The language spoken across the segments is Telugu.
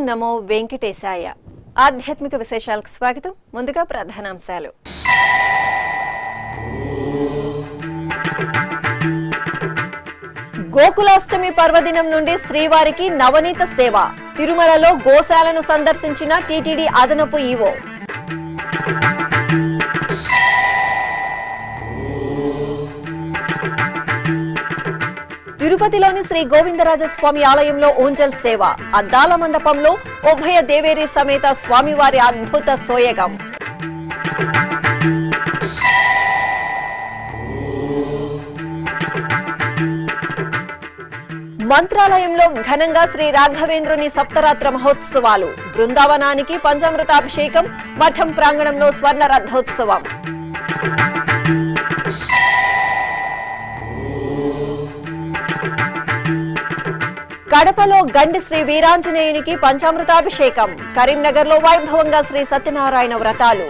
నమో వెంకటేశాయ ఆధ్యాత్మిక విశేషాలకు స్వాగతం ముందుగా ప్రధానాంశాలు గోకులాష్టమి పర్వదినం నుండి శ్రీవారికి నవనీత సేవ తిరుమలలో గోశాలను సందర్శించిన టీటీడీ అదనపు ఈవో తిరుపతిలోని శ్రీ గోవిందరాజస్వామి ఆలయంలో ఓంజల్ సేవ అద్దాల మండపంలో ఉభయ దేవేరి సమేత స్వామివారి అద్భుత సోయగం మంత్రాలయంలో ఘనంగా శ్రీ రాఘవేంద్రుని సప్తరాత్ర మహోత్సవాలు బృందావనానికి పంచామృతాభిషేకం మఠం ప్రాంగణంలో స్వర్ణ రథోత్సవం కడపలో గండి శ్రీ వీరాంజనేయునికి పంచామృతాభిషేకం కరీంనగర్లో వైభవంగా శ్రీ సత్యనారాయణ వ్రతాలు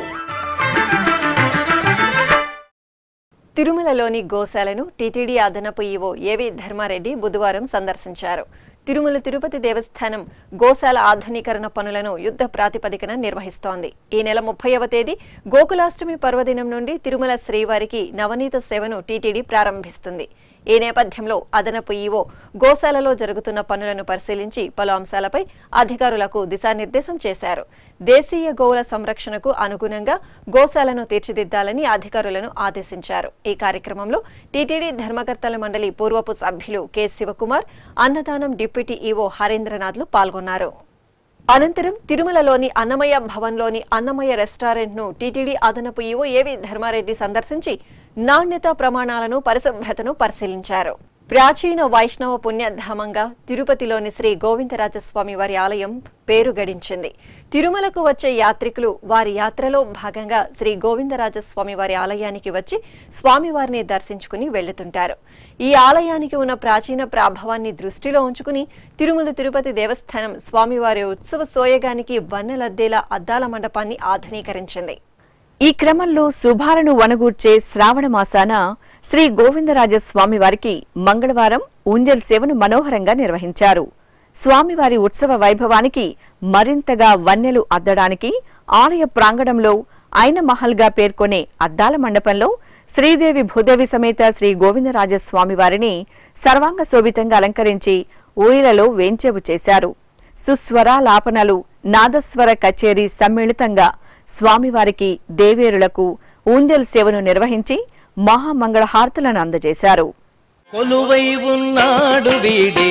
తిరుమలలోని గోశాలను టీటీడీ అదనపు ఈవో ఏవి ధర్మారెడ్డి బుధవారం సందర్శించారు తిరుమల తిరుపతి దేవస్థానం గోశాల ఆధునీకరణ పనులను యుద్ధ ప్రాతిపదికన నిర్వహిస్తోంది ఈ నెల ముప్పైవ తేదీ గోకులాష్టమి పర్వదినం నుండి తిరుమల శ్రీవారికి నవనీత సేవను టీటీడీ ప్రారంభిస్తుంది ఈ నేపథ్యంలో అదనపు ఈవో గోశాలలో జరుగుతున్న పనులను పరిశీలించి పలు అంశాలపై అధికారులకు దిశానిర్దేశం చేశారు దేశీయ గోవుల సంరక్షణకు అనుగుణంగా గోశాలను తీర్చిదిద్దాలని అధికారులను ఆదేశించారు ఈ కార్యక్రమంలో టీటీడీ ధర్మకర్తల మండలి పూర్వపు సభ్యులు కె శివకుమార్ అన్నదానం డిప్యూటీ ఈవో హరేంద్రనాథ్లు పాల్గొన్నారు అనంతరం తిరుమలలోని అన్నమయ్య భవన్లోని అన్నమయ్య రెస్టారెంట్ ను టీటీడీ అదనపు ఈవో ఏవి ధర్మారెడ్డి సందర్శించి నాణ్యతా ప్రమాణాలను పరిశుభ్రతను పరిశీలించారు ప్రాచీన వైష్ణవ పుణ్యధామంగా తిరుపతిలోని శ్రీ గోవిందరాజస్వామి వారి ఆలయం పేరు గడించింది తిరుమలకు వచ్చే యాత్రికులు వారి యాత్రలో భాగంగా శ్రీ గోవిందరాజస్వామి వారి ఆలయానికి వచ్చి స్వామివారిని దర్శించుకుని వెళ్తుంటారు ఈ ఆలయానికి ఉన్న ప్రాచీన ప్రాభవాన్ని దృష్టిలో ఉంచుకుని తిరుమల తిరుపతి దేవస్థానం స్వామివారి ఉత్సవ సోయగానికి వన్నెలద్దేలా అద్దాల మండపాన్ని ఆధునీకరించింది ఈ క్రమంలో శుభాలను వనగూర్చే శ్రావణ మాసాన శ్రీ గోవిందరాజ స్వామివారికి మంగళవారం ఊంజల్ సేవను మనోహరంగా నిర్వహించారు స్వామివారి ఉత్సవ వైభవానికి మరింతగా వన్నెలు అద్దడానికి ఆలయ ప్రాంగణంలో ఐన మహల్గా పేర్కొనే అద్దాల మండపంలో శ్రీదేవి భూదేవి సమేత శ్రీ గోవిందరాజ స్వామివారిని సర్వాంగ శోభితంగా అలంకరించి ఊయలలో వేంచేపు చేశారు సుస్వరాలాపనలు నాదస్వర కచేరీ సమ్మిళితంగా స్వామివారికి దేవేరులకు ఊంజల్ సేవను నిర్వహించి మహామంగళహారతులను అందజేశారు కొలువై ఉన్నాడు వీడే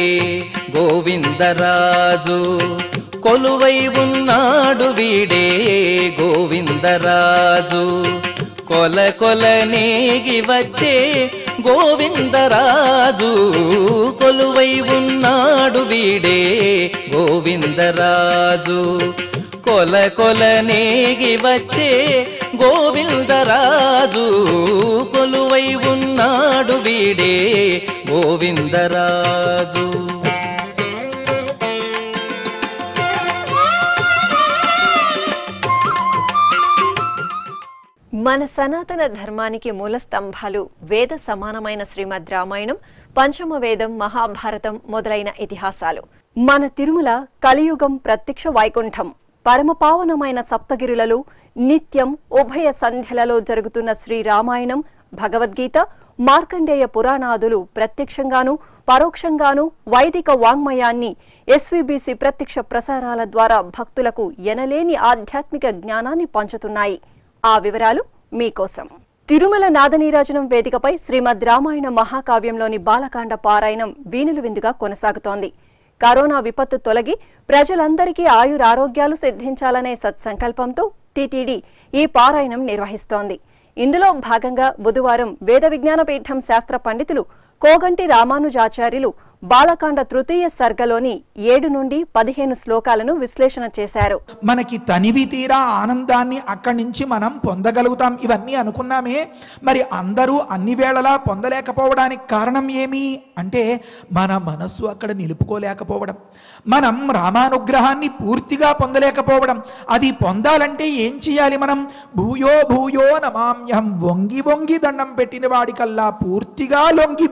గోవిందరాజు కొలువై ఉన్నాడు వీడే గోవిందరాజు కొల కొల నేగి వచ్చే గోవిందరాజు కొలువై ఉన్నాడు వీడే గోవిందరాజు కొల కొల నేగి వచ్చే గోవిందరాజు కొలువై ఉన్నాడు వీడే గోవిందరాజు మన సనాతన ధర్మానికి మూల స్తంభాలు వేద సమానమైన శ్రీమద్ రామాయణం పంచమ వేదం మహాభారతం మొదలైన ఇతిహాసాలు మన తిరుమల కలియుగం ప్రత్యక్ష వైకుంఠం పరమపావనమైన సప్తగిరులలో నిత్యం ఉభయ సంధ్యలలో జరుగుతున్న శ్రీ రామాయణం భగవద్గీత మార్కండేయ పురాణాదులు ప్రత్యక్షంగాను పరోక్షంగాను వైదిక వాంగ్మయాన్ని ఎస్వీబీసీ ప్రత్యక్ష ప్రసారాల ద్వారా భక్తులకు ఎనలేని ఆధ్యాత్మిక జ్ఞానాన్ని పంచుతున్నాయి ఆ వివరాలు మీకోసం తిరుమల నాదనీరాజనం వేదికపై శ్రీమద్ రామాయణ మహాకావ్యంలోని బాలకాండ పారాయణం వీణులు విందుగా కొనసాగుతోంది కరోనా విపత్తు తొలగి ప్రజలందరికీ ఆయురారోగ్యాలు సిద్ధించాలనే సత్సంకల్పంతో టీటీడీ ఈ పారాయణం నిర్వహిస్తోంది ఇందులో భాగంగా బుధవారం వేద విజ్ఞాన పీఠం శాస్త్ర పండితులు కోగంటి రామానుజాచార్యులు బాలకాండ తృతీయ సర్గలోని ఏడు నుండి పదిహేను శ్లోకాలను విశ్లేషణ చేశారు మనకి తనివి తీరా ఆనందాన్ని అక్కడి నుంచి మనం పొందగలుగుతాం ఇవన్నీ అనుకున్నామే మరి అందరూ అన్ని వేళలా పొందలేకపోవడానికి కారణం ఏమి అంటే మన మనస్సు అక్కడ నిలుపుకోలేకపోవడం మనం రామానుగ్రహాన్ని పూర్తిగా పొందలేకపోవడం అది పొందాలంటే ఏం చేయాలి మనం భూయో భూయో నమామ్యం వంగి వంగి దండం పెట్టిన వాడికల్లా పూర్తిగా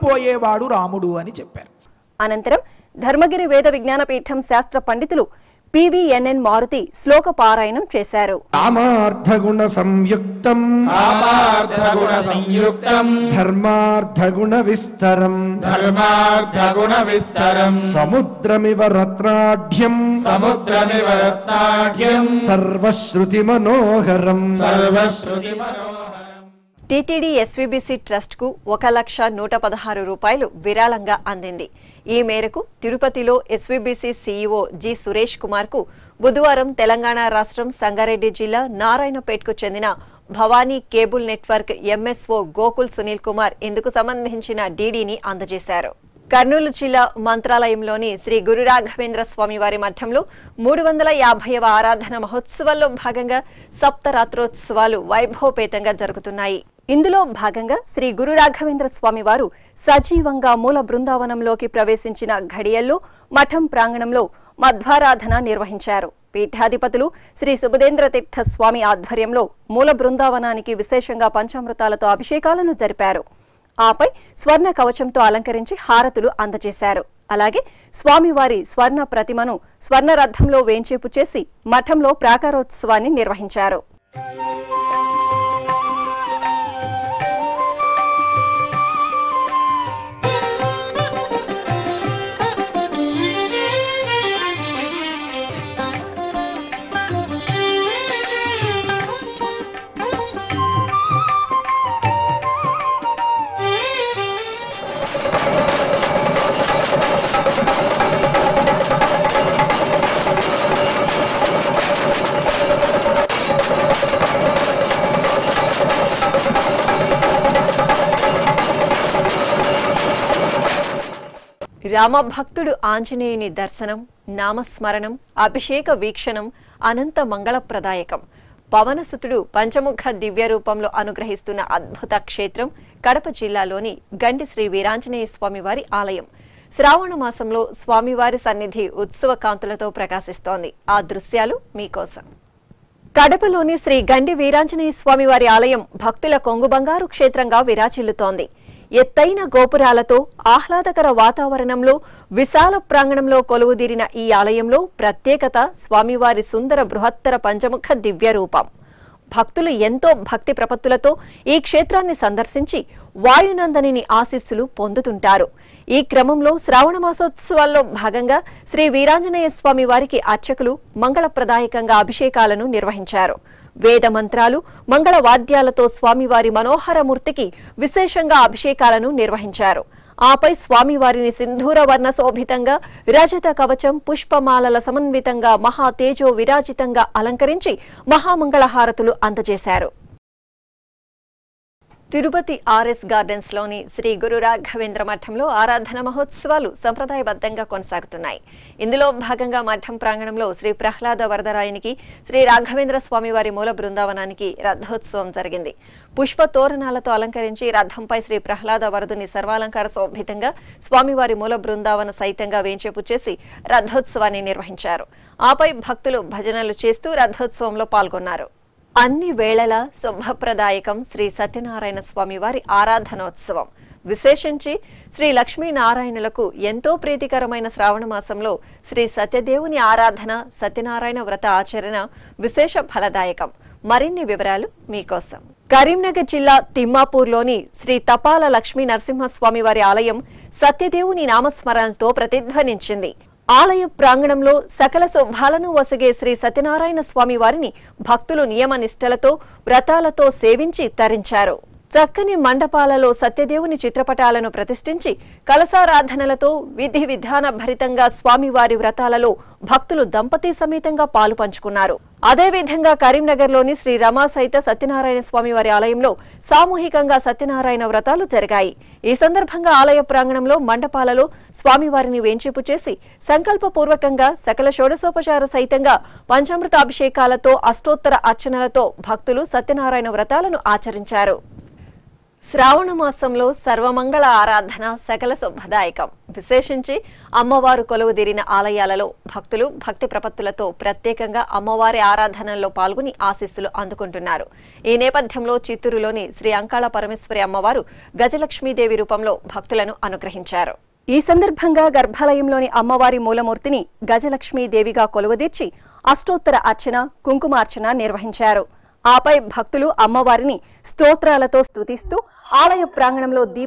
లొంగిపోయేవాడు రాముడు అని చెప్పారు అనంతరం ధర్మగిరి వేద విజ్ఞాన పీఠం శాస్త్ర పండితులు పివిఎన్ఎన్ మారుతి శ్లోక పారాయణం చేశారు కామార్థగుణ సంయుక్తం కామార్థగుణ సంయుక్తం ధర్మార్థగుణ విస్తరం ధర్మార్థగుణ విస్తరం సముద్రమివ రత్నాఢ్యం సముద్రమివ రత్నాఢ్యం సర్వశ్రుతి మనోహరం సర్వశ్రుతి మనోహరం టీటీడీ ఎస్వీబీసీ ట్రస్ట్ కు ఒక లక్ష నూట పదహారు రూపాయలు విరాళంగా అందింది ఈ మేరకు తిరుపతిలో SVBC CEO G Suresh Kumar కు బుధవారం తెలంగాణ రాష్ట్రం సంగారెడ్డి జిల్లా నారాయణపేట్కు చెందిన Bhavani cable network MSO Gokul Sunil Kumar ఇందుకు సంబంధించిన డీడీని అందజేశారు కర్నూలు జిల్లా మంత్రాలయంలోని శ్రీ గురు రాఘవేంద్ర స్వామి వారి మఠంలో మూడు వందల యాభైవ ఆరాధన మహోత్సవాల్లో భాగంగా సప్తరాత్రోత్సవాలు వైభవపేతంగా జరుగుతున్నాయి ఇందులో భాగంగా శ్రీ గురు రాఘవేంద్ర స్వామి వారు సజీవంగా మూల బృందావనంలోకి ప్రవేశించిన ఘడియల్లో మఠం ప్రాంగణంలో మధ్వారాధన నిర్వహించారు పీఠాధిపతులు శ్రీ సుబుధేంద్ర తీర్థ స్వామి ఆధ్వర్యంలో మూల బృందావనానికి విశేషంగా పంచామృతాలతో అభిషేకాలను జరిపారు ఆపై స్వర్ణ కవచంతో అలంకరించి హారతులు అందజేశారు అలాగే స్వామివారి స్వర్ణ ప్రతిమను స్వర్ణ రథంలో వేంచేపు చేసి మఠంలో ప్రాకారోత్సవాన్ని నిర్వహించారు రామభక్తుడు ఆంజనేయుని దర్శనం నామస్మరణం అభిషేక వీక్షణం అనంత మంగళప్రదాయకం పవనసుతుడు పంచముఖ దివ్య రూపంలో అనుగ్రహిస్తున్న అద్భుత క్షేత్రం కడప జిల్లాలోని గండి శ్రీ వీరాంజనేయ స్వామివారి ఆలయం శ్రావణ మాసంలో స్వామివారి సన్నిధి ఉత్సవ కాంతులతో ప్రకాశిస్తోంది ఆ దృశ్యాలు మీకోసం కడపలోని శ్రీ గండి వీరాంజనేయ స్వామి వారి ఆలయం భక్తుల కొంగు బంగారు క్షేత్రంగా విరాచిల్లుతోంది ఎత్తైన గోపురాలతో ఆహ్లాదకర వాతావరణంలో విశాల ప్రాంగణంలో కొలువుదీరిన ఈ ఆలయంలో ప్రత్యేకత స్వామివారి సుందర బృహత్తర పంచముఖ దివ్య రూపం భక్తులు ఎంతో భక్తి ప్రపత్తులతో ఈ క్షేత్రాన్ని సందర్శించి వాయునందనిని ఆశీస్సులు పొందుతుంటారు ఈ క్రమంలో శ్రావణ మాసోత్సవాల్లో భాగంగా శ్రీ వీరాంజనేయ స్వామి వారికి అర్చకులు మంగళప్రదాయకంగా అభిషేకాలను నిర్వహించారు వేద మంత్రాలు మంగళ వాద్యాలతో స్వామివారి మనోహర మూర్తికి విశేషంగా అభిషేకాలను నిర్వహించారు ఆపై స్వామివారిని సింధూర వర్ణ శోభితంగా రజత కవచం పుష్పమాలల సమన్వితంగా మహా తేజో విరాజితంగా అలంకరించి మహామంగళహారతులు అందజేశారు తిరుపతి ఆర్ఎస్ గార్డెన్స్ లోని శ్రీ గురు రాఘవేంద్ర మఠంలో ఆరాధన మహోత్సవాలు సంప్రదాయబద్ధంగా కొనసాగుతున్నాయి ఇందులో భాగంగా మఠం ప్రాంగణంలో శ్రీ ప్రహ్లాద వరదరాయునికి శ్రీ రాఘవేంద్ర స్వామి వారి మూల బృందావనానికి రథోత్సవం జరిగింది పుష్ప తోరణాలతో అలంకరించి రథంపై శ్రీ ప్రహ్లాద వరదుని సర్వాలంకార శోభితంగా స్వామివారి మూల బృందావన సైతంగా వేంచేపు చేసి రథోత్సవాన్ని నిర్వహించారు ఆపై భక్తులు భజనలు చేస్తూ రథోత్సవంలో పాల్గొన్నారు అన్ని వేళల శుభప్రదాయకం శ్రీ సత్యనారాయణ స్వామి వారి ఆరాధనోత్సవం విశేషించి శ్రీ లక్ష్మీనారాయణులకు ఎంతో ప్రీతికరమైన శ్రావణ మాసంలో శ్రీ సత్యదేవుని ఆరాధన సత్యనారాయణ వ్రత ఆచరణ విశేష ఫలదాయకం మరిన్ని వివరాలు మీకోసం కరీంనగర్ జిల్లా తిమ్మాపూర్లోని శ్రీ తపాల లక్ష్మీ నరసింహస్వామి వారి ఆలయం సత్యదేవుని నామస్మరణతో ప్రతిధ్వనించింది ఆలయ ప్రాంగణంలో సకల శుభాలను వసగే శ్రీ సత్యనారాయణ స్వామి వారిని భక్తులు నియమ నిష్టలతో వ్రతాలతో సేవించి తరించారు చక్కని మండపాలలో సత్యదేవుని చిత్రపటాలను ప్రతిష్ఠించి కలసారాధనలతో విధి విధాన భరితంగా స్వామివారి వ్రతాలలో భక్తులు దంపతి సమేతంగా పాలు పంచుకున్నారు అదేవిధంగా కరీంనగర్లోని శ్రీ రమా సహిత సత్యనారాయణ స్వామి వారి ఆలయంలో సామూహికంగా సత్యనారాయణ వ్రతాలు జరిగాయి ఈ సందర్భంగా ఆలయ ప్రాంగణంలో మండపాలలో స్వామివారిని వేంచేపు చేసి సంకల్పపూర్వకంగా సకల షోడశోపచార సహితంగా పంచామృతాభిషేకాలతో అష్టోత్తర అర్చనలతో భక్తులు సత్యనారాయణ వ్రతాలను ఆచరించారు శ్రావణ మాసంలో సర్వమంగళ ఆరాధన సకల శుభదాయకం విశేషించి అమ్మవారు కొలువుదీరిన ఆలయాలలో భక్తులు భక్తి ప్రపత్తులతో ప్రత్యేకంగా అమ్మవారి ఆరాధనలో పాల్గొని ఆశీస్సులు అందుకుంటున్నారు ఈ నేపథ్యంలో చిత్తూరులోని శ్రీ అంకాళ పరమేశ్వరి అమ్మవారు గజలక్ష్మీదేవి రూపంలో భక్తులను అనుగ్రహించారు ఈ సందర్భంగా గర్భాలయంలోని అమ్మవారి మూలమూర్తిని గజలక్ష్మీదేవిగా కొలువదీర్చి అష్టోత్తర అర్చన కుంకుమార్చన నిర్వహించారు ఆపై భక్తులు అమ్మవారిని స్తోత్రాలతో స్తుతిస్తూ ఆలయ ప్రాంగణంలో దీప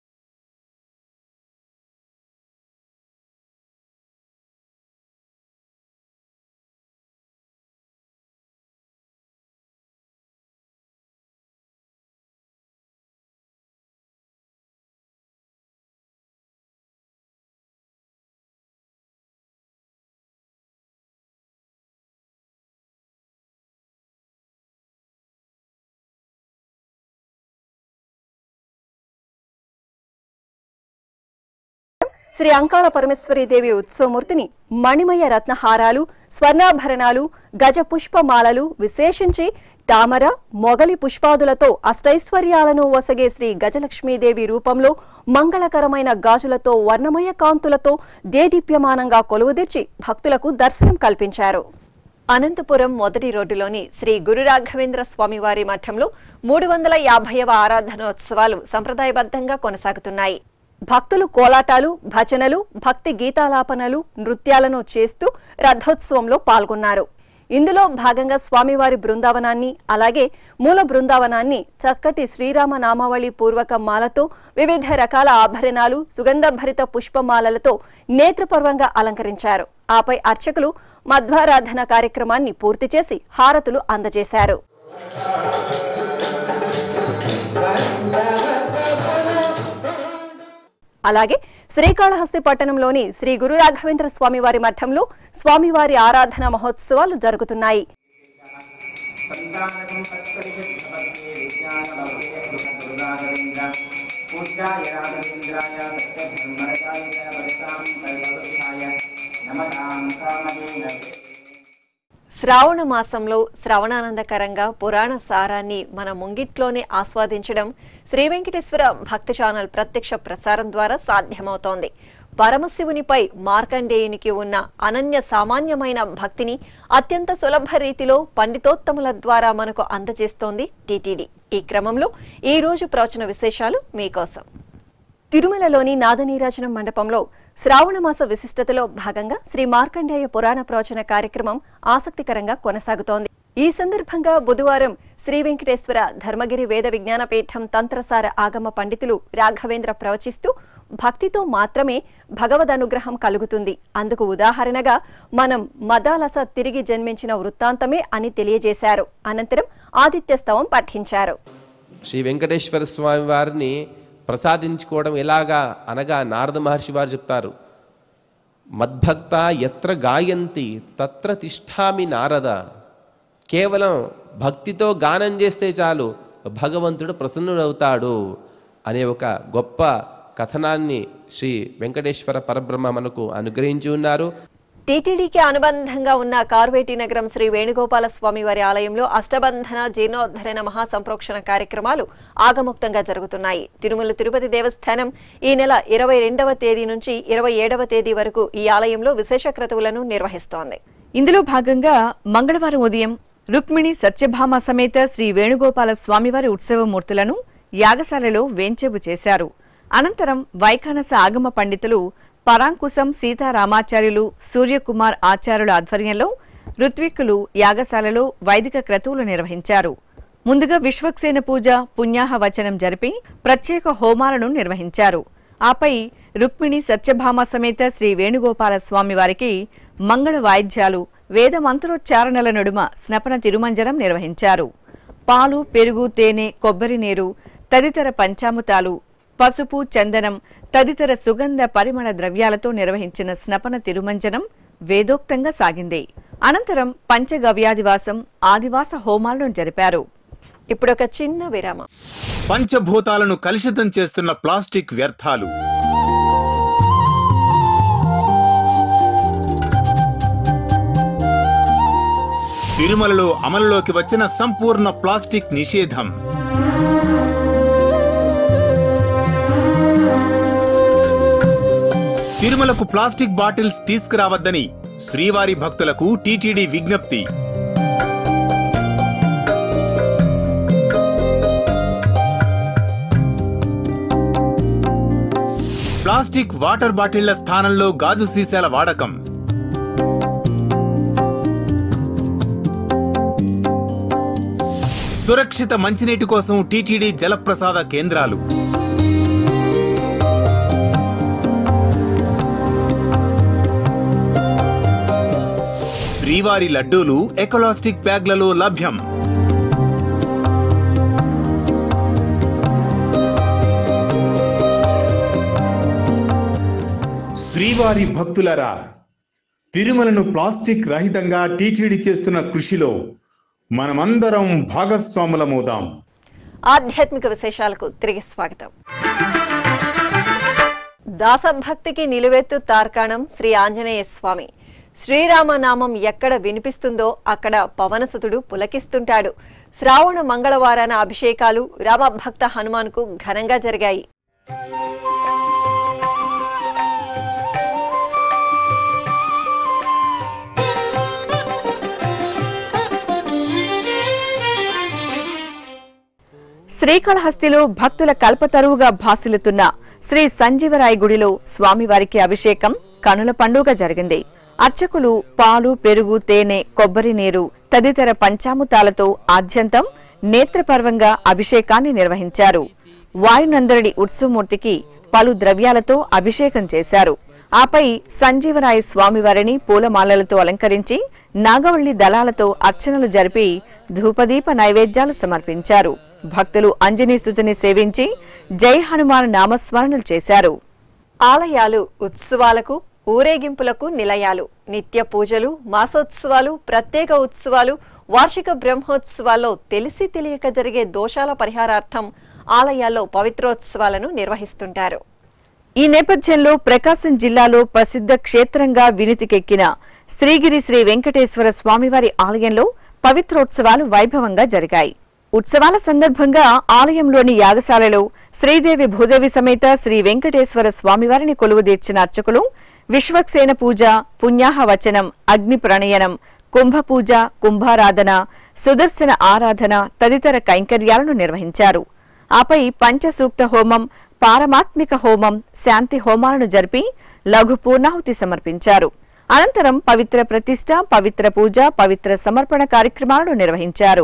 శ్రీ అంకాళ పరమేశ్వరి దేవి ఉత్సవమూర్తిని మణిమయ రత్నహారాలు స్వర్ణాభరణాలు గజ పుష్పమాలలు విశేషించి తామర మొగలి పుష్పాదులతో అష్టైశ్వర్యాలను వసగే శ్రీ గజలక్ష్మీదేవి రూపంలో మంగళకరమైన గాజులతో వర్ణమయ కాంతులతో దేదీప్యమానంగా కొలువుదీర్చి భక్తులకు దర్శనం కల్పించారు అనంతపురం మొదటి రోడ్డులోని శ్రీ గురు రాఘవేంద్ర స్వామివారి మఠంలో మూడు వందల యాభైవ ఆరాధనోత్సవాలు సంప్రదాయబద్ధంగా కొనసాగుతున్నాయి భక్తులు కోలాటాలు భజనలు భక్తి గీతాలాపనలు నృత్యాలను చేస్తూ రథోత్సవంలో పాల్గొన్నారు ఇందులో భాగంగా స్వామివారి బృందావనాన్ని అలాగే మూల బృందావనాన్ని చక్కటి శ్రీరామ నామావళి పూర్వక మాలతో వివిధ రకాల ఆభరణాలు సుగంధభరిత పుష్పమాలలతో నేత్రపర్వంగా అలంకరించారు ఆపై అర్చకులు మధ్వారాధన కార్యక్రమాన్ని పూర్తి చేసి హారతులు అందజేశారు అలాగే శ్రీకాళహస్తి పట్టణంలోని శ్రీ గురు రాఘవేంద్ర స్వామివారి మఠంలో స్వామివారి ఆరాధన మహోత్సవాలు జరుగుతున్నాయి శ్రావణ మాసంలో శ్రవణానందకరంగా పురాణ సారాన్ని మన ముంగిట్లోనే ఆస్వాదించడం శ్రీ వెంకటేశ్వర భక్తి ఛానల్ ప్రత్యక్ష ప్రసారం ద్వారా సాధ్యమవుతోంది పరమశివునిపై మార్కండేయునికి ఉన్న అనన్య సామాన్యమైన భక్తిని అత్యంత సులభ రీతిలో పండితోత్తముల ద్వారా మనకు అందజేస్తోంది టీటీడీ ఈ క్రమంలో ఈ రోజు ప్రవచన విశేషాలు మీకోసం తిరుమలలోని నాదనీరాజనం మండపంలో శ్రావణమాస విశిష్టతలో భాగంగా శ్రీ మార్కండేయ పురాణ ప్రవచన కార్యక్రమం ఆసక్తికరంగా కొనసాగుతోంది ఈ సందర్భంగా బుధవారం శ్రీ వెంకటేశ్వర ధర్మగిరి వేద విజ్ఞాన పీఠం తంత్రసార ఆగమ పండితులు రాఘవేంద్ర ప్రవచిస్తూ భక్తితో మాత్రమే భగవద్ అనుగ్రహం కలుగుతుంది అందుకు ఉదాహరణగా మనం మదాలస తిరిగి జన్మించిన వృత్తాంతమే అని తెలియజేశారు అనంతరం ఆదిత్య స్తవం పఠించారు శ్రీ వెంకటేశ్వర స్వామి వారిని ప్రసాదించుకోవడం ఎలాగా అనగా నారద మహర్షి వారు చెప్తారు మద్భక్త ఎత్ర గాయంతి తత్ర తిష్టామి నారద కేవలం భక్తితో గానం చేస్తే చాలు భగవంతుడు ప్రసన్నుడవుతాడు అనే ఒక గొప్ప కథనాన్ని శ్రీ వెంకటేశ్వర పరబ్రహ్మ మనకు అనుగ్రహించి ఉన్నారు టీటీడీకి అనుబంధంగా ఉన్న కార్వేటి నగరం శ్రీ వేణుగోపాల స్వామి వారి ఆలయంలో అష్టబంధన జీర్ణోద్ధరణ మహాసంప్రోక్షణ కార్యక్రమాలు ఆగముక్తంగా జరుగుతున్నాయి తిరుమల తిరుపతి దేవస్థానం ఈ నెల ఇరవై రెండవ తేదీ నుంచి ఇరవై ఏడవ తేదీ వరకు ఈ ఆలయంలో విశేష క్రతువులను నిర్వహిస్తోంది ఇందులో భాగంగా మంగళవారం ఉదయం రుక్మిణి సత్యభామ సమేత శ్రీ వేణుగోపాల స్వామివారి ఉత్సవమూర్తులను యాగశాలలో వేంచేపు చేశారు అనంతరం వైఖానస ఆగమ పండితులు పరాంకుశం సీతారామాచార్యులు సూర్యకుమార్ ఆచార్యుల ఆధ్వర్యంలో ఋత్విక్కులు యాగశాలలో వైదిక క్రతువులు నిర్వహించారు ముందుగా విశ్వక్సేన పూజ పుణ్యాహ వచనం జరిపి ప్రత్యేక హోమాలను నిర్వహించారు ఆపై రుక్మిణి సత్యభామ సమేత శ్రీ వేణుగోపాల స్వామి వారికి మంగళ వాయిద్యాలు వేద మంత్రోచ్చారణల నడుమ స్నపన తిరుమంజనం నిర్వహించారు పాలు పెరుగు తేనె కొబ్బరి నీరు తదితర పంచామృతాలు పసుపు చందనం తదితర సుగంధ పరిమళ ద్రవ్యాలతో నిర్వహించిన స్నపన తిరుమంజనం వేదోక్తంగా సాగింది అనంతరం పంచగవ్యాదివాసం ఆదివాస హోమాలను జరిపారు ఇప్పుడు ఒక చిన్న విరామం పంచభూతాలను కలుషితం చేస్తున్న ప్లాస్టిక్ వ్యర్థాలు తిరుమలలో అమలులోకి వచ్చిన సంపూర్ణ ప్లాస్టిక్ నిషేధం తిరుమలకు ప్లాస్టిక్ బాటిల్స్ తీసుకురావద్దని శ్రీవారి భక్తులకు టీటీడీ విజ్ఞప్తి ప్లాస్టిక్ ప్లాస్టిక్ వాటర్ బాటిళ్ల స్థానంలో గాజు సీసాల వాడకం సురక్షిత మంచినీటి కోసం టీటీడీ జలప్రసాద కేంద్రాలు శ్రీవారి లడ్డూలు ఎకలాస్టిక్ బ్యాగ్లలో లభ్యం శ్రీవారి భక్తులరా తిరుమలను ప్లాస్టిక్ రహితంగా టీటీడీ చేస్తున్న కృషిలో మనమందరం భాగస్వాములమవుదాం ఆధ్యాత్మిక విశేషాలకు తిరిగి స్వాగతం దాసభక్తికి నిలువెత్తు తార్కాణం శ్రీ ఆంజనేయ స్వామి శ్రీరామ నామం ఎక్కడ వినిపిస్తుందో అక్కడ పవనసుతుడు పులకిస్తుంటాడు శ్రావణ మంగళవారాన అభిషేకాలు రామభక్త హనుమాన్కు ఘనంగా జరిగాయి శ్రీకాళహస్తిలో భక్తుల కల్పతరువుగా భాసిల్లుతున్న శ్రీ సంజీవరాయ గుడిలో స్వామివారికి అభిషేకం కనుల పండుగ జరిగింది అర్చకులు పాలు పెరుగు తేనె కొబ్బరి నీరు తదితర పంచాముతాలతో ఆద్యంతం నేత్రపర్వంగా అభిషేకాన్ని నిర్వహించారు వాయునందరుడి ఉత్సవమూర్తికి పలు ద్రవ్యాలతో అభిషేకం చేశారు ఆపై సంజీవరాయ స్వామివారిని పూలమాలలతో అలంకరించి నాగవల్లి దళాలతో అర్చనలు జరిపి ధూపదీప నైవేద్యాలు సమర్పించారు భక్తులు అంజనీసుతుని సేవించి జై హనుమాన్ నామస్మరణలు చేశారు ఆలయాలు ఉత్సవాలకు ఊరేగింపులకు నిలయాలు నిత్య పూజలు మాసోత్సవాలు ప్రత్యేక ఉత్సవాలు వార్షిక బ్రహ్మోత్సవాల్లో తెలిసి తెలియక జరిగే దోషాల పరిహారార్థం ఆలయాల్లో పవిత్రోత్సవాలను నిర్వహిస్తుంటారు ఈ నేపథ్యంలో ప్రకాశం జిల్లాలో ప్రసిద్ధ క్షేత్రంగా వినితికెక్కిన శ్రీగిరి శ్రీ వెంకటేశ్వర స్వామివారి ఆలయంలో పవిత్రోత్సవాలు వైభవంగా జరిగాయి ఉత్సవాల సందర్భంగా ఆలయంలోని యాగశాలలో శ్రీదేవి భూదేవి సమేత శ్రీ వెంకటేశ్వర స్వామివారిని కొలువుదీర్చిన అర్చకులు విశ్వక్సేన పూజ పుణ్యాహ వచనం అగ్ని ప్రణయనం కుంభ పూజ కుంభారాధన సుదర్శన ఆరాధన తదితర కైంకర్యాలను నిర్వహించారు ఆపై పంచసూక్త హోమం పారమాత్మిక హోమం శాంతి హోమాలను జరిపి లఘు పూర్ణాహుతి సమర్పించారు అనంతరం పవిత్ర ప్రతిష్ట పవిత్ర పూజ పవిత్ర సమర్పణ కార్యక్రమాలను నిర్వహించారు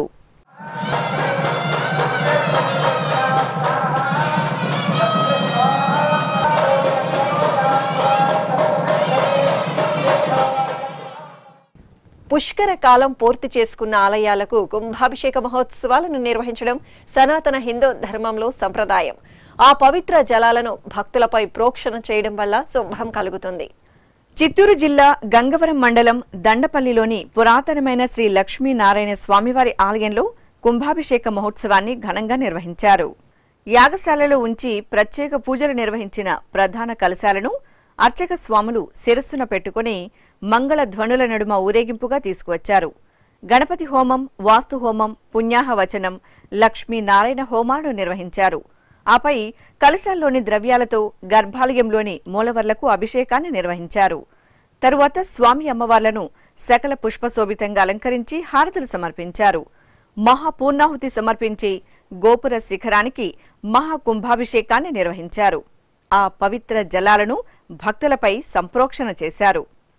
పుష్కర కాలం పూర్తి చేసుకున్న ఆలయాలకు కుంభాభిషేక మహోత్సవాలను నిర్వహించడం సనాతన హిందూ ధర్మంలో సంప్రదాయం ఆ పవిత్ర జలాలను భక్తులపై ప్రోక్షణ చేయడం వల్ల శుభం కలుగుతుంది చిత్తూరు జిల్లా గంగవరం మండలం దండపల్లిలోని పురాతనమైన శ్రీ లక్ష్మీనారాయణ స్వామివారి ఆలయంలో కుంభాభిషేక మహోత్సవాన్ని ఘనంగా నిర్వహించారు యాగశాలలో ఉంచి ప్రత్యేక పూజలు నిర్వహించిన ప్రధాన కలశాలను అర్చక స్వాములు శిరస్సున పెట్టుకుని మంగళ ధ్వనుల నడుమ ఊరేగింపుగా తీసుకువచ్చారు గణపతి హోమం వాస్తు హోమం పుణ్యాహ వచనం లక్ష్మీనారాయణ హోమాలను నిర్వహించారు ఆపై కలశాల్లోని ద్రవ్యాలతో గర్భాలయంలోని మూలవర్లకు అభిషేకాన్ని నిర్వహించారు తరువాత స్వామి అమ్మవార్లను సకల పుష్పశోభితంగా అలంకరించి హారతులు సమర్పించారు మహాపూర్ణాహుతి సమర్పించి గోపుర శిఖరానికి మహాకుంభాభిషేకాన్ని నిర్వహించారు ఆ పవిత్ర జలాలను భక్తులపై సంప్రోక్షణ చేశారు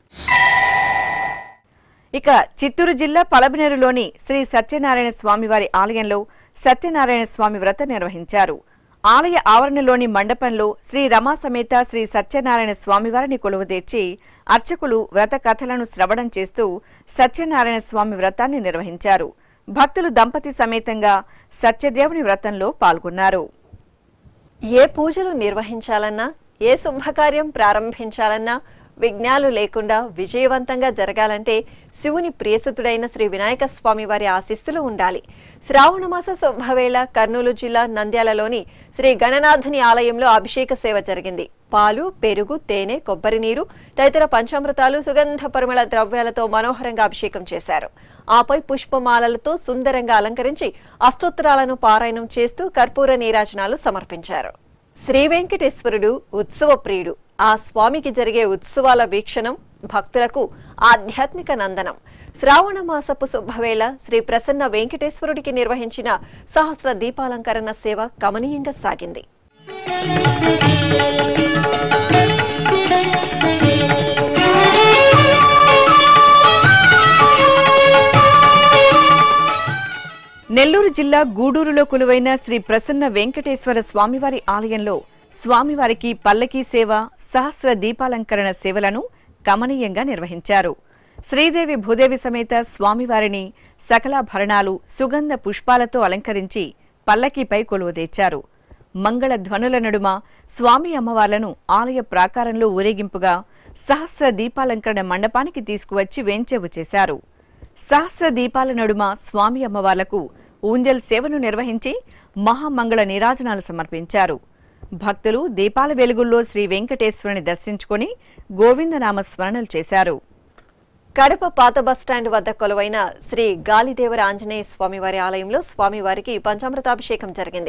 ఇక చిత్తూరు జిల్లా పలబినేరులోని శ్రీ సత్యనారాయణ స్వామివారి ఆలయంలో సత్యనారాయణ స్వామి వ్రత నిర్వహించారు ఆలయ ఆవరణలోని మండపంలో శ్రీ రమా సమేత శ్రీ సత్యనారాయణ స్వామివారిని కొలువుదీర్చి అర్చకులు వ్రత కథలను శ్రవణం చేస్తూ సత్యనారాయణ స్వామి వ్రతాన్ని నిర్వహించారు భక్తులు దంపతి సమేతంగా సత్యదేవుని వ్రతంలో పాల్గొన్నారు ఏ పూజలు నిర్వహించాలన్నా ఏ శుభకార్యం ప్రారంభించాలన్నా విఘ్నాలు లేకుండా విజయవంతంగా జరగాలంటే శివుని ప్రియసుతుడైన శ్రీ వినాయక స్వామి వారి ఆశీస్సులు ఉండాలి శ్రావణమాస శుభవేళ కర్నూలు జిల్లా నంద్యాలలోని శ్రీ గణనాథుని ఆలయంలో అభిషేక సేవ జరిగింది పాలు పెరుగు తేనె కొబ్బరి నీరు తదితర పంచామృతాలు సుగంధ పరిమళ ద్రవ్యాలతో మనోహరంగా అభిషేకం చేశారు ఆపై పుష్పమాలలతో సుందరంగా అలంకరించి అష్టోత్తరాలను పారాయణం చేస్తూ కర్పూర నీరాజనాలు సమర్పించారు శ్రీ వెంకటేశ్వరుడు ఉత్సవ ప్రియుడు ఆ స్వామికి జరిగే ఉత్సవాల వీక్షణం భక్తులకు ఆధ్యాత్మిక నందనం శ్రావణ మాసపు శుభవేళ శ్రీ ప్రసన్న వెంకటేశ్వరుడికి నిర్వహించిన సహస్ర దీపాలంకరణ సేవ కమనీయంగా సాగింది నెల్లూరు జిల్లా గూడూరులో కొలువైన శ్రీ ప్రసన్న వెంకటేశ్వర స్వామివారి ఆలయంలో స్వామివారికి పల్లకీ సేవ సహస్ర దీపాలంకరణ సేవలను కమనీయంగా నిర్వహించారు శ్రీదేవి భూదేవి సమేత స్వామివారిని సకలాభరణాలు సుగంధ పుష్పాలతో అలంకరించి పల్లకీపై కొలువుదీర్చారు మంగళ ధ్వనుల నడుమ స్వామి అమ్మవార్లను ఆలయ ప్రాకారంలో ఊరేగింపుగా సహస్ర దీపాలంకరణ మండపానికి తీసుకువచ్చి వేంచేవు చేశారు సహస్ర దీపాల నడుమ స్వామి అమ్మవార్లకు ఊంజల్ సేవను నిర్వహించి మహామంగళ నీరాజనాలు సమర్పించారు భక్తులు దీపాల వెలుగుల్లో శ్రీ వెంకటేశ్వరుని దర్శించుకుని గోవిందనామ స్మరణలు చేశారు కడప పాత బస్టాండ్ వద్ద కొలువైన శ్రీ గాలిదేవర ఆంజనేయ స్వామివారి ఆలయంలో స్వామివారికి పంచామృతాభిషేకం జరిగింది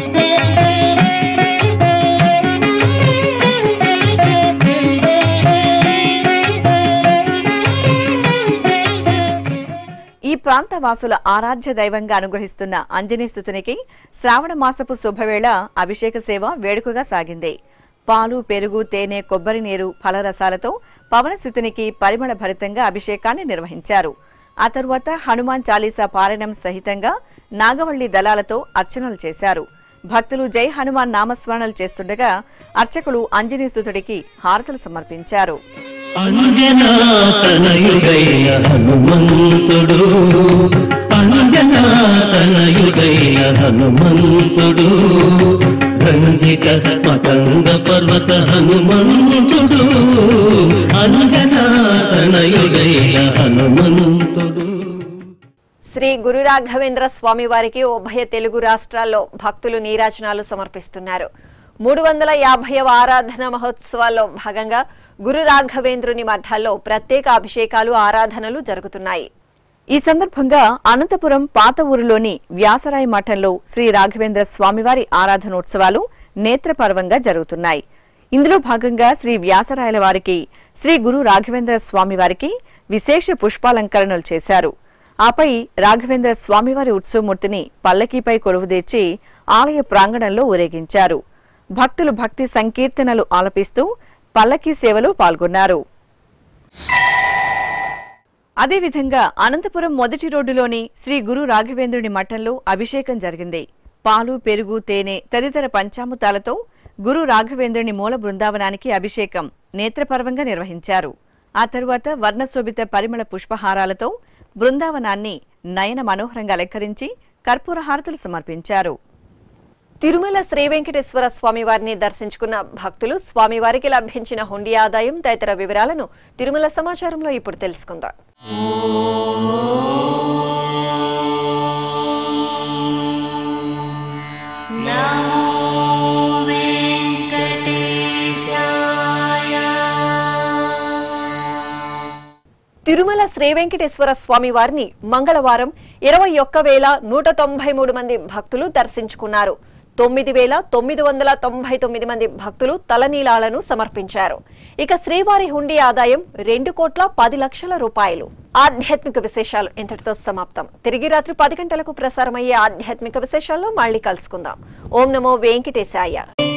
ఈ ప్రాంత వాసుల ఆరాధ్య దైవంగా అనుగ్రహిస్తున్న ఆంజనేయస్తుతునికి శ్రావణ మాసపు శుభవేళ అభిషేక సేవ వేడుకగా సాగింది పాలు పెరుగు తేనె కొబ్బరి నీరు ఫలరసాలతో పవనసుతునికి పరిమళ భరితంగా అభిషేకాన్ని నిర్వహించారు ఆ తరువాత హనుమాన్ చాలీసా పారాయణం సహితంగా నాగవల్లి దళాలతో అర్చనలు చేశారు భక్తులు జై హనుమాన్ నామస్మరణలు చేస్తుండగా అర్చకులు ఆంజనేయసుతుడికి హారతలు సమర్పించారు అంజనాతనయుడైన హనుమంతుడు అంజనాతనయుడైన హనుమంతుడు గంజిక పతంగ పర్వత హనుమంతుడు అంజనాతనయుడైన హనుమంతుడు శ్రీ గురు రాఘవేంద్ర స్వామివారికి ఉభయ తెలుగు రాష్ట్రాల్లో భక్తులు నీరాజనాలు సమర్పిస్తున్నారు మూడు వందల యాభైవ ఆరాధన మహోత్సవాల్లో భాగంగా గురు రాఘవేంద్రుని మఠాల్లో ప్రత్యేక అభిషేకాలు ఆరాధనలు జరుగుతున్నాయి ఈ సందర్భంగా అనంతపురం పాత ఊరులోని వ్యాసరాయ మఠంలో శ్రీ రాఘవేంద్ర స్వామివారి ఆరాధనోత్సవాలు నేత్రపర్వంగా జరుగుతున్నాయి ఇందులో భాగంగా శ్రీ వ్యాసరాయల వారికి శ్రీ గురు రాఘవేంద్ర స్వామివారికి విశేష పుష్పాలంకరణలు చేశారు ఆపై రాఘవేంద్ర స్వామివారి ఉత్సవమూర్తిని పల్లకీపై కొలువుదీర్చి ఆలయ ప్రాంగణంలో ఊరేగించారు భక్తులు భక్తి సంకీర్తనలు ఆలపిస్తూ పల్లకీ సేవలో పాల్గొన్నారు అదేవిధంగా అనంతపురం మొదటి రోడ్డులోని శ్రీ గురు రాఘవేంద్రుని మఠంలో అభిషేకం జరిగింది పాలు పెరుగు తేనె తదితర పంచామృతాలతో గురు రాఘవేంద్రుని మూల బృందావనానికి అభిషేకం నేత్రపర్వంగా నిర్వహించారు ఆ తరువాత వర్ణశోభిత పరిమళ పుష్పహారాలతో బృందావనాన్ని నయన మనోహరంగా అలంకరించి కర్పూర హారతులు సమర్పించారు తిరుమల శ్రీ వెంకటేశ్వర స్వామివారిని దర్శించుకున్న భక్తులు స్వామివారికి లభించిన హుండీ ఆదాయం తదితర వివరాలను తిరుమల సమాచారంలో ఇప్పుడు తెలుసుకుందాం తిరుమల శ్రీ వెంకటేశ్వర స్వామి వారిని మంగళవారం ఇరవై ఒక్క వేల నూట తొంభై మూడు మంది భక్తులు దర్శించుకున్నారు తొమ్మిది వేల తొమ్మిది వందల తొంభై తొమ్మిది మంది భక్తులు తలనీలాలను సమర్పించారు ఇక శ్రీవారి హుండీ ఆదాయం రెండు కోట్ల పది లక్షల రూపాయలు ఆధ్యాత్మిక విశేషాలు ఇంతటితో సమాప్తం తిరిగి రాత్రి పది గంటలకు ప్రసారమయ్యే ఆధ్యాత్మిక విశేషాల్లో మళ్ళీ కలుసుకుందాం ఓం నమో వెంకటేశాయ